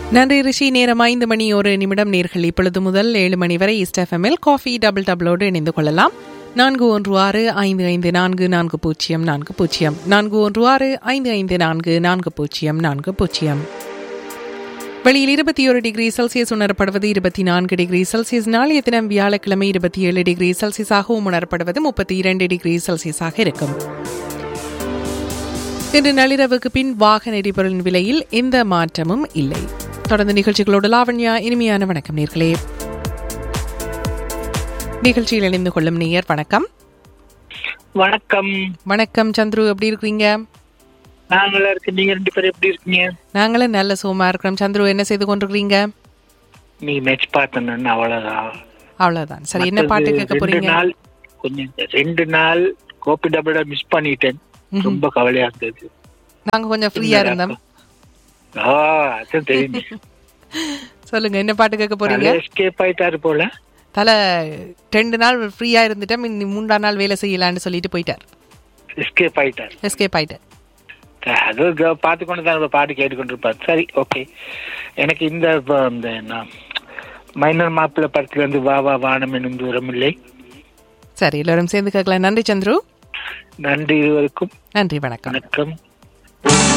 நன்றி ரிஷி நேரம் ஐந்து மணி ஒரு நிமிடம் நேர்கள் இப்பொழுது முதல் ஏழு மணி வரை இஸ்டெஃப்எம்எல் காஃபி டபுள் டபுளோடு இணைந்து கொள்ளலாம் நான்கு ஒன்று ஆறு ஐந்து ஐந்து நான்கு நான்கு பூஜ்ஜியம் நான்கு பூஜ்ஜியம் நான்கு ஒன்று ஆறு ஐந்து ஐந்து நான்கு நான்கு பூஜ்ஜியம் நான்கு பூஜ்ஜியம் வெளியில் இருபத்தி ஒரு டிகிரி செல்சியஸ் உணரப்படுவது இருபத்தி நான்கு டிகிரி செல்சியஸ் நாளைய தினம் வியாழக்கிழமை இருபத்தி ஏழு டிகிரி செல்சியஸாகவும் உணரப்படுவது முப்பத்தி இரண்டு டிகிரி செல்சியஸாக இருக்கும் இன்று நள்ளிரவுக்கு பின் வாகன எரிபொருளின் விலையில் எந்த மாற்றமும் இல்லை தொடர்ந்து நிகழ்ச்சிகளோடு லாவண்யா இனிமையான வணக்கம் நேர்களே நிகழ்ச்சியில் இணைந்து கொள்ளும் நேயர் வணக்கம் வணக்கம் வணக்கம் சந்துரு எப்படி இருக்கிறீங்க நான் நல்லா இருக்கேன் நீங்க ரெண்டு பேரும் எப்படி இருக்கீங்க நாங்களும் நல்ல சோமா இருக்கிறோம் சந்துரு என்ன செய்து கொண்டிருக்கிறீங்க நீ மேட்ச் பார்த்தேன்னு அவ்வளவுதான் அவ்வளவுதான் சரி என்ன பாட்டு கேட்க ரெண்டு போறீங்க நாள் கொஞ்சம் ரெண்டு நாள் கோபி டபுள மிஸ் பண்ணிட்டேன் ரொம்ப கவலையா இருந்தது நாங்க கொஞ்சம் ஃப்ரீயா இருந்தோம் ஆ அதான் தெரியுது சொல்லுங்க என்ன பாட்டு கேட்க போறீங்க எஸ்கேப் ஆயிட்டாரு போல தலை ரெண்டு நாள் ஃப்ரீயா இருந்துட்டோம் இன்னி மூன்றாம் நாள் வேலை செய்யலான்னு சொல்லிட்டு போயிட்டார் எஸ்கேப் ஆயிட்டாரு எஸ்கேப் ஆயிட்டார் அது க- பார்த்து கொண்டு தான் நம்ம பாட்டு கேட்டுக்கொண்டு இருப்பார் சரி ஓகே எனக்கு இந்த ப- இந்த என்ன மைனர் மாப்பிள்ளை படத்துல இருந்து வா வா வானம் என்னும் தூரம் இல்லை சரி எல்லாரும் சேர்ந்து கேட்கலாம் நன்றி சந்துரு நன்றி இருவருக்கும் நன்றி வணக்கம் வணக்கம்